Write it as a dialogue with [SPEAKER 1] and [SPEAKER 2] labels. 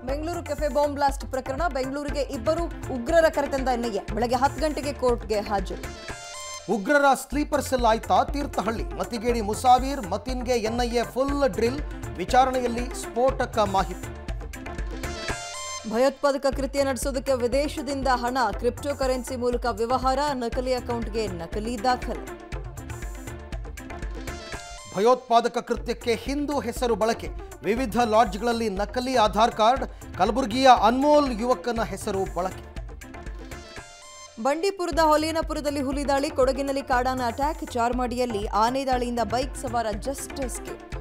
[SPEAKER 1] Bengaluru cafe bomb blast ಪ್ರಕರಣ ಬೆಂಗಳೂರಿಗೆ ಇಬ್ಬರು ಉಗ್ರರ ಕರೆತಂದ ಎನ್ಐಎ ಬೆಳಗ್ಗೆ ಹತ್ತು ಗಂಟೆಗೆ ಕೋರ್ಟ್ಗೆ ಹಾಜರು
[SPEAKER 2] ಉಗ್ರರ ಸ್ಲೀಪರ್ ಸೆಲ್ ಆಯ್ತಾ ತೀರ್ಥಹಳ್ಳಿ ಮತಿಗೇಡಿ ಮುಸಾವೀರ್ ಮತಿನ್ಗೆ ಎನ್ಐಎ ಫುಲ್ ಡ್ರಿಲ್ ವಿಚಾರಣೆಯಲ್ಲಿ ಸ್ಫೋಟಕ ಮಾಹಿತಿ
[SPEAKER 1] ಭಯೋತ್ಪಾದಕ ಕೃತ್ಯ ನಡೆಸೋದಕ್ಕೆ ವಿದೇಶದಿಂದ ಹಣ ಕ್ರಿಪ್ಟೋ ಕರೆನ್ಸಿ ಮೂಲಕ ವ್ಯವಹಾರ ನಕಲಿ ಅಕೌಂಟ್ಗೆ ನಕಲಿ ದಾಖಲೆ
[SPEAKER 2] ಭಯೋತ್ಪಾದಕ ಕೃತ್ಯಕ್ಕೆ ಹಿಂದೂ ಹೆಸರು ಬಳಕೆ ವಿವಿಧ ಲಾಡ್ಜ್ಗಳಲ್ಲಿ ನಕಲಿ ಆಧಾರ್ ಕಾರ್ಡ್ ಕಲಬುರಗಿಯ ಅನ್ಮೋಲ್ ಯುವಕನ ಹೆಸರು ಬಳಕೆ
[SPEAKER 1] ಬಂಡೀಪುರದ ಹೊಲೇನಪುರದಲ್ಲಿ ಹುಲಿ ದಾಳಿ ಕೊಡಗಿನಲ್ಲಿ ಕಾಡಾನ ಅಟ್ಯಾಕ್ ಚಾರ್ಮಾಡಿಯಲ್ಲಿ ಆನೆ ದಾಳಿಯಿಂದ ಬೈಕ್ ಸವಾರ ಜಸ್ಟ್ ಎಸ್ಕೇಪ್